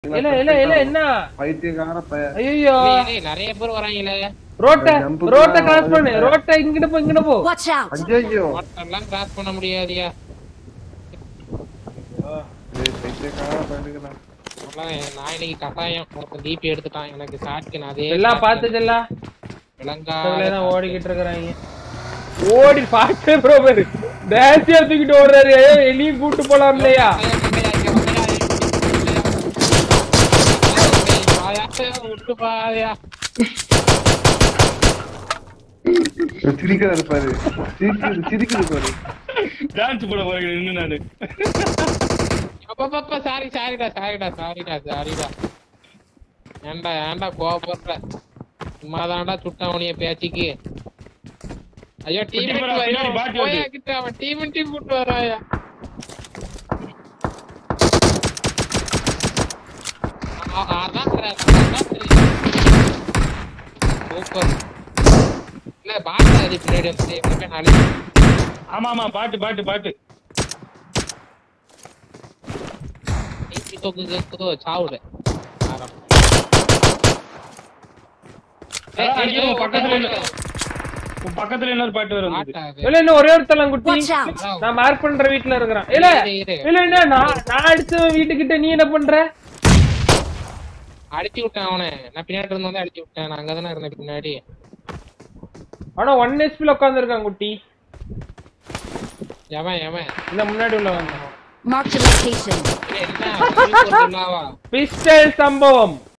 இல்ல இல்ல இல்ல என்ன பைத்தியக்கார பைய ஐயோ டேய், டேய், நிறைய பேர் வராங்களே ரோட்ட jump ரோட்ட க்கு கிராஸ் பண்ணு வந்து- ரோட்ட இங்கிட்டு போ இங்கிட்டு போ Watch out! அஞ்சோ ஓட்டெல்லாம் கிராஸ் பண்ண முடியாதியா பைத்தியக்கார பையனுக்குதான் அவ்வளவுதான், நான் இன்னைக்கு கட்டாயம் ஒருத்தன் டிபி எடுத்துட்டான் எனக்கு ஷாட்க்கு அதே எல்லாம் பாத்துச்சல்ல விளங்கா தான் ஓடிக்கிட்டு இருக்கிறாங்க ஓடி பாத்து ப்ரோ பேரு டேசியா தூக்கிட்டு ஓடுறாரு ஏய், எலியும் கூட்டு போலாம் இல்லையா விட்டு பாயா சிரிக்கிறாரு பாரு சிரிக்குது சிரிக்குது பாரு டான்ஸ் போட போறேன் நின்னு நானு அப்பப்பப்ப சாரி சாரிடா சாரிடா சாரிடா சாரிடா ஏன்டா ஏன்டா கோவப்படுற சும்மாதான்டா சுட்டவனிய பேச்சுக்கு ஐயோ டீம் குட்டி பரா, பின்னாடி பாட்டி வருது. கிட்ட அவன் டீம் டீம் கூட்டு வராயா ஆ- அதான் தெரியாது, அதான் தெரியாது. சூப்பர் இல்ல பாட்டு அது பின்னாடி வந்து எப்பவுமே நாளைக்கு ஆமா ஆமா பாட்டு பாட்டு பாட்டு நீ தொக்கு கேக்குதோ சாவுட ஆரம். அதான் அங்கேயே உன் பக்கத்துல இன்னொரு- உன் பக்கத்துல இன்னொரு பாட்டு வரும் பாட்டா அது? இல்ல இன்னும் ஒரே ஒருத்தலாம் குட்டி Watch out! நான் மார்க் பண்ற வீட்ல இருக்கிறான் இல்ல இரு, இரு. இல்ல என்ன நான் நான் அடிச்ச வீட்டுக்கிட்ட நீ என்ன பண்ற அடிச்சு விட்டேன் அவனை நான் பின்னாடி இருந்து வந்து அடிச்சு விட்டேன் நான் அங்கதானே இருந்தேன் பின்னாடி ஆனா ஒன் ஹெச்பில உட்காந்துருக்கான் குட்டி எவன் எவன் இந்த முன்னாடி உள்ள வந்தான் Marked a location. இல்ல, என்ன உங்களுக்கு ஒரு சொல்லாவா பிஸ்டல் சம்பவம்